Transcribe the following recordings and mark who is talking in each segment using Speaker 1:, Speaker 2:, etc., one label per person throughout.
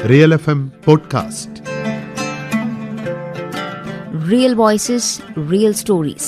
Speaker 1: Real F M podcast
Speaker 2: Real voices, real stories.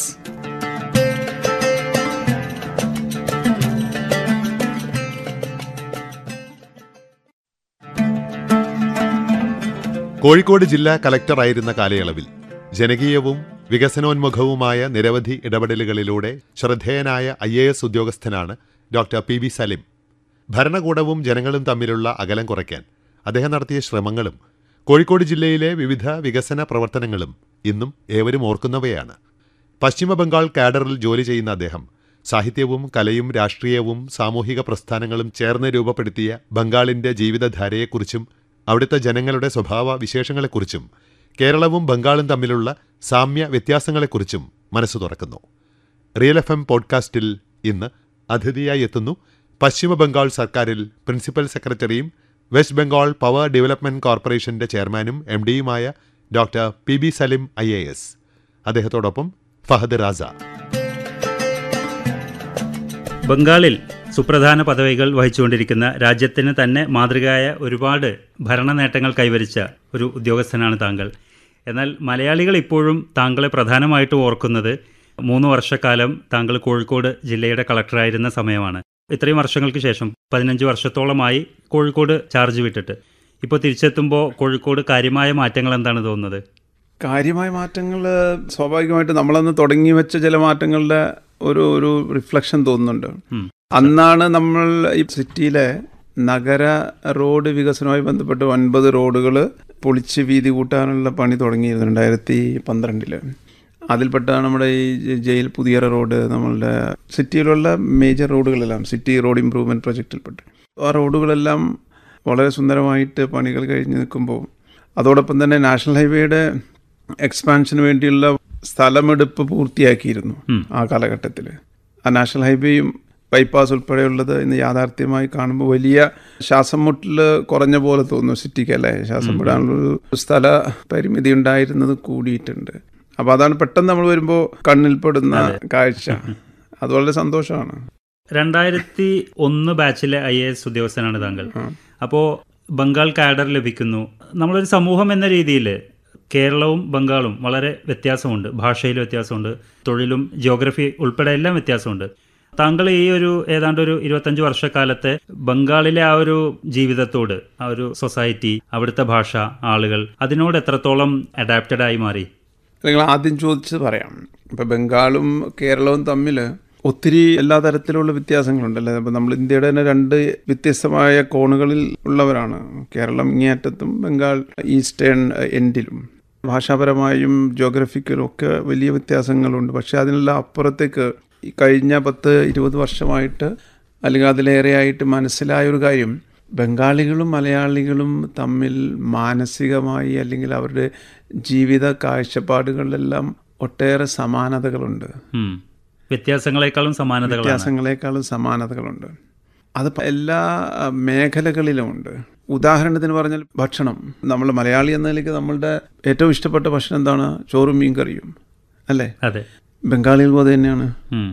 Speaker 1: Kozhikode ജില്ലാ കലക്ടറായിരുന്ന കാലയളവിൽ ജനകീയവും വികസനോന്മുഖവുമായ നിരവധി ഇടപെടലുകളിലൂടെ ശ്രദ്ധേയനായ ഐ എ എസ് ഉദ്യോഗസ്ഥനാണ് ഡോക്ടർ പി ബി സലിം ഭരണകൂടവും ജനങ്ങളും തമ്മിലുള്ള അകലം കുറയ്ക്കാൻ അദ്ദേഹം നടത്തിയ ശ്രമങ്ങളും കോഴിക്കോട് ജില്ലയിലെ വിവിധ വികസന പ്രവർത്തനങ്ങളും ഇന്നും ഏവരും ഓർക്കുന്നവയാണ് പശ്ചിമ ബംഗാൾ കാഡറിൽ ജോലി ചെയ്യുന്ന അദ്ദേഹം സാഹിത്യവും കലയും രാഷ്ട്രീയവും സാമൂഹിക പ്രസ്ഥാനങ്ങളും ചേർന്ന് രൂപപ്പെടുത്തിയ ബംഗാളിന്റെ ജീവിതധാരയെക്കുറിച്ചും അവിടുത്തെ ജനങ്ങളുടെ സ്വഭാവ വിശേഷങ്ങളെക്കുറിച്ചും കേരളവും ബംഗാളും തമ്മിലുള്ള സാമ്യ വ്യത്യാസങ്ങളെക്കുറിച്ചും മനസ്സു തുറക്കുന്നു റിയൽ എഫ് എം പോഡ്കാസ്റ്റിൽ ഇന്ന് അതിഥിയായി എത്തുന്നു പശ്ചിമ ബംഗാൾ സർക്കാരിൽ പ്രിൻസിപ്പൽ സെക്രട്ടറിയും വെസ്റ്റ് ബംഗാൾ പവർ ഡെവലപ്മെന്റ് കോർപ്പറേഷന്റെ ചെയർമാനും എം ഡിയുമായ doctor P B Salim I A S അദ്ദേഹത്തോടൊപ്പം ഫഹദ് റാസ
Speaker 3: ബംഗാളിൽ സുപ്രധാന പദവികൾ വഹിച്ചുകൊണ്ടിരിക്കുന്ന രാജ്യത്തിന് തന്നെ മാതൃകയായ ഒരുപാട് ഭരണ നേട്ടങ്ങൾ കൈവരിച്ച ഒരു ഉദ്യോഗസ്ഥനാണ് താങ്കൾ എന്നാൽ മലയാളികൾ ഇപ്പോഴും താങ്കളെ പ്രധാനമായിട്ടും ഓർക്കുന്നത് മൂന്ന് വർഷക്കാലം താങ്കൾ കോഴിക്കോട് ജില്ലയുടെ കളക്ടറായിരുന്ന സമയമാണ് ഇത്രയും വർഷങ്ങൾക്ക് ശേഷം പതിനഞ്ച് വർഷത്തോളമായി കോഴിക്കോട് ചാർജ് വിട്ടിട്ട് ഇപ്പോൾ തിരിച്ചെത്തുമ്പോൾ കോഴിക്കോട് കാര്യമായ മാറ്റങ്ങൾ എന്താണ് തോന്നുന്നത്
Speaker 4: കാര്യമായ മാറ്റങ്ങൾ സ്വാഭാവികമായിട്ട് നമ്മളന്ന് തുടങ്ങി വെച്ച ചില മാറ്റങ്ങളുടെ ഒരു ഒരു റിഫ്ലക്ഷൻ തോന്നുന്നുണ്ട്
Speaker 3: ഉം.
Speaker 4: അന്നാണ് നമ്മൾ ഈ സിറ്റിയിലെ നഗര റോഡ് വികസനവുമായി ബന്ധപ്പെട്ട് ഒൻപത് റോഡുകൾ പൊളിച്ച് വീതി കൂട്ടാനുള്ള പണി തുടങ്ങിയിരുന്നു രണ്ടായിരത്തി പന്ത്രണ്ടില് അതിൽപ്പെട്ടാണ് നമ്മുടെ ഈ ജ- ജയിൽ പുതിയറ റോഡ് നമ്മളുടെ സിറ്റിയിലുള്ള മേജർ റോഡുകളെല്ലാം സിറ്റി റോഡ് ഇമ്പ്രൂവ്മെൻറ്റ് പ്രൊജക്റ്റിൽപ്പെട്ട് ആ റോഡുകളെല്ലാം വളരെ സുന്ദരമായിട്ട് പണികൾ കഴിഞ്ഞ് നിൽക്കുമ്പോൾ അതോടൊപ്പം തന്നെ നാഷണൽ ഹൈവേയുടെ എക്സ്പാൻഷന് വേണ്ടിയുള്ള സ്ഥലമെടുപ്പ് പൂർത്തിയാക്കിയിരുന്നു
Speaker 3: ഉം.
Speaker 4: ആ കാലഘട്ടത്തിൽ ആ നാഷണൽ ഹൈവേയും ബൈപ്പാസ് ഉൾപ്പെടെയുള്ളത് ഇന്ന് യാഥാർത്ഥ്യമായി കാണുമ്പോൾ വലിയ ശ്വാസം മുട്ടൽ കുറഞ്ഞ പോലെ തോന്നുന്നു സിറ്റിക്ക് അല്ലേ ശ്വാസം വിടാനുള്ളൊരു സ്ഥല പരിമിതി ഉണ്ടായിരുന്നത് കൂടിയിട്ടുണ്ട് അപ്പോൾ അതാണ് പെട്ടെന്ന് നമ്മൾ വരുമ്പോൾ കണ്ണിൽപ്പെടുന്ന കാഴ്ച അത് വളരെ സന്തോഷമാണ്
Speaker 3: രണ്ടായിരത്തി ഒന്ന് ബാച്ചിലെ ഐ എ എസ് ഉദ്യോഗസ്ഥനാണ് താങ്കൾ അപ്പോൾ ബംഗാൾ കാഡർ ലഭിക്കുന്നു നമ്മളൊരു സമൂഹം എന്ന രീതിയിൽ കേരളവും ബംഗാളും വളരെ വ്യത്യാസമുണ്ട് ഭാഷയിൽ വ്യത്യാസമുണ്ട് തൊഴിലും ജിയോഗ്രഫി ഉൾപ്പെടെ എല്ലാം വ്യത്യാസമുണ്ട് താങ്കൾ ഈ ഒരു ഏതാണ്ട് ഒരു ഇരുപത്തഞ്ച് വർഷക്കാലത്തെ ബംഗാളിലെ ആ ഒരു ജീവിതത്തോട് ആ ഒരു സൊസൈറ്റി അവിടുത്തെ ഭാഷ ആളുകൾ അതിനോട് എത്രത്തോളം അഡാപ്റ്റഡ് ആയി മാറി
Speaker 4: നിങ്ങൾ ആദ്യം ചോദിച്ചത് പറയാം ഇപ്പം ബംഗാളും കേരളവും തമ്മിൽ ഒത്തിരി എല്ലാ തരത്തിലുള്ള വ്യത്യാസങ്ങളുണ്ടല്ലേ അപ്പം നമ്മൾ ഇന്ത്യയുടെ തന്നെ രണ്ട് വ്യത്യസ്തമായ കോണുകളിൽ ഉള്ളവരാണ് കേരളം ഇങ്ങേയറ്റത്തും ബംഗാൾ ഈസ്റ്റേൺ എൻഡിലും ഭാഷാപരമായും ജോഗ്രഫിക്കലും ഒക്കെ വലിയ വ്യത്യാസങ്ങളുണ്ട് പക്ഷേ അതിനെല്ലാം അപ്പുറത്തേക്ക് ഈ കഴിഞ്ഞ പത്ത് ഇരുപത് വർഷമായിട്ട് അല്ലെങ്കിൽ അതിലേറെയായിട്ട് മനസ്സിലായ ഒരു കാര്യം ബംഗാളികളും മലയാളികളും തമ്മിൽ മാനസികമായി അല്ലെങ്കിൽ അവരുടെ ജീവിത കാഴ്ചപ്പാടുകളിലെല്ലാം ഒട്ടേറെ സമാനതകളുണ്ട്
Speaker 3: ഉം. വ്യത്യാസങ്ങളെക്കാളും സമാനതകളാണ്
Speaker 4: വ്യത്യാസങ്ങളെക്കാളും സമാനതകളുണ്ട് അത് പ- എല്ലാ അഹ്, മേഖലകളിലും ഉണ്ട് ഉദാഹരണത്തിന് പറഞ്ഞാൽ ഭക്ഷണം നമ്മൾ മലയാളി എന്ന നിലയ്ക്ക് നമ്മളുടെ ഏറ്റവും ഇഷ്ടപ്പെട്ട ഭക്ഷണം എന്താണ് ചോറും മീൻ കറിയും അല്ലേ
Speaker 3: അതെ
Speaker 4: ബംഗാളികൾ പോലെ തന്നെയാണ്
Speaker 3: ഉം.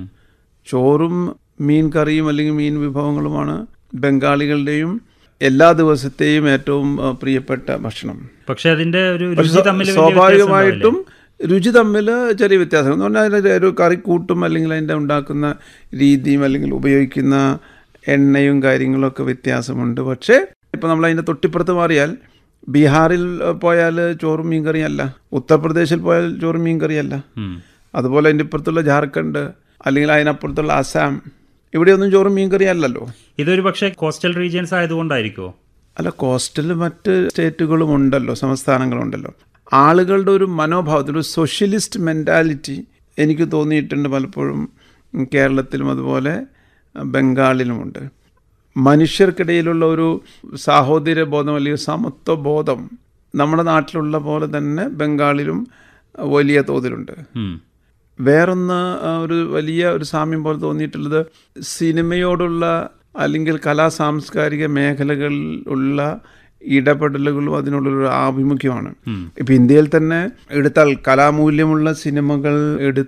Speaker 4: ചോറും മീൻ കറിയും അല്ലെങ്കിൽ മീൻ വിഭവങ്ങളുമാണ് ബംഗാളികളുടെയും എല്ലാ ദിവസത്തെയും ഏറ്റവും അഹ്, പ്രിയപ്പെട്ട ഭക്ഷണം
Speaker 3: പക്ഷെ അതിന്റെ ഒരു
Speaker 4: പക്ഷെ
Speaker 3: രുചി തമ്മിൽ വലിയ
Speaker 4: സ്വാഭാവികമായിട്ടും രുചി തമ്മിൽ ചെറിയ വ്യത്യാസം എന്ന് പറഞ്ഞാൽ അതിൻ്റെ ഒരു കറിക്കൂട്ടും അല്ലെങ്കിൽ അതിൻ്റെ ഉണ്ടാക്കുന്ന രീതിയും അല്ലെങ്കിൽ ഉപയോഗിക്കുന്ന എണ്ണയും കാര്യങ്ങളൊക്കെ വ്യത്യാസമുണ്ട് പക്ഷേ ഇപ്പം നമ്മൾ അതിൻ്റെ തൊട്ടിപ്പുറത്ത് മാറിയാൽ ബീഹാറിൽ അഹ്, പോയാൽ ചോറും മീൻ കറിയല്ല ഉത്തർപ്രദേശിൽ പോയാൽ ചോറും മീൻ കറിയല്ല
Speaker 3: ഉം.
Speaker 4: അതുപോലെ അതിൻ്റെ ഇപ്പുറത്തുള്ള ജാർഖണ്ഡ് അല്ലെങ്കിൽ അതിനപ്പുറത്തുള്ള അസാം ഇവിടെയൊന്നും ചോറും മീൻ കറിയല്ലല്ലോ
Speaker 3: ഇതൊരു പക്ഷേ കോസ്റ്റൽ റീജിയൻസ് ആയതുകൊണ്ടായിരിക്കുമോ
Speaker 4: അല്ല കോസ്റ്റൽ മറ്റ് സ്റ്റേറ്റുകളും ഉണ്ടല്ലോ സംസ്ഥാനങ്ങളുണ്ടല്ലോ ആളുകളുടെ ഒരു മനോഭാവത്തിൽ ഒരു സോഷ്യലിസ്റ്റ് മെൻറ്റാലിറ്റി എനിക്ക് തോന്നിയിട്ടുണ്ട് പലപ്പോഴും കേരളത്തിലും അതുപോലെ ബംഗാളിലുമുണ്ട് മനുഷ്യർക്കിടയിലുള്ള ഒരു സാഹോദര്യ ബോധം അല്ലെങ്കിൽ സമത്വ ബോധം നമ്മുടെ നാട്ടിലുള്ള പോലെ തന്നെ ബംഗാളിലും വലിയ തോതിലുണ്ട്
Speaker 3: ഉം.
Speaker 4: വേറൊന്ന് ആ, ഒരു വലിയ ഒരു സാമ്യം പോലെ തോന്നിയിട്ടുള്ളത് സിനിമയോടുള്ള അല്ലെങ്കിൽ കലാ സാംസ്കാരിക മേഖലകളിൽ ഉള്ള ഇടപെടലുകളും അതിനുള്ളൊരു ആഭിമുഖ്യമാണ് ഇപ്പം ഇന്ത്യയിൽ തന്നെ എടുത്താൽ കലാമൂല്യമുള്ള സിനിമകൾ എടുത്ത്